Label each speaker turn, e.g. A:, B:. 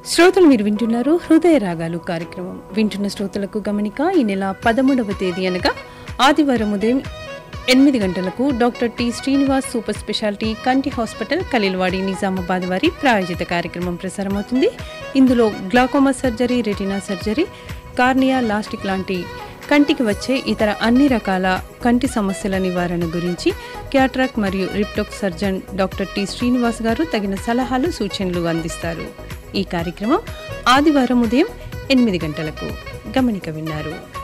A: శ్రోతలు మీరు వింటున్నారు హృదయ రాగాలు కార్యక్రమం వింటున్న శ్రోతలకు గమనిక ఈ నెల పదమూడవ తేదీ అనగా ఆదివారం ఉదయం ఎనిమిది గంటలకు doctor T Srinivas super speciality కంటి హాస్పిటల్ కలిల్వాడి నిజామాబాద్ వారి ప్రాయోజిత కార్యక్రమం ప్రసారమవుతుంది ఇందులో glaucoma surgery retina surgery cornea lasik లాంటి కంటికి వచ్చే ఇతర అన్ని రకాల కంటి సమస్యల నివారణ గురించి క్యాట్రాక్ మరియు రిప్టోక్ surgeon doctor T Srinivas garu తగిన సలహాలు సూచనలు అందిస్తారు ఈ కార్యక్రమం ఆదివారం ఉదయం ఎనిమిది గంటలకు గమనిక విన్నారు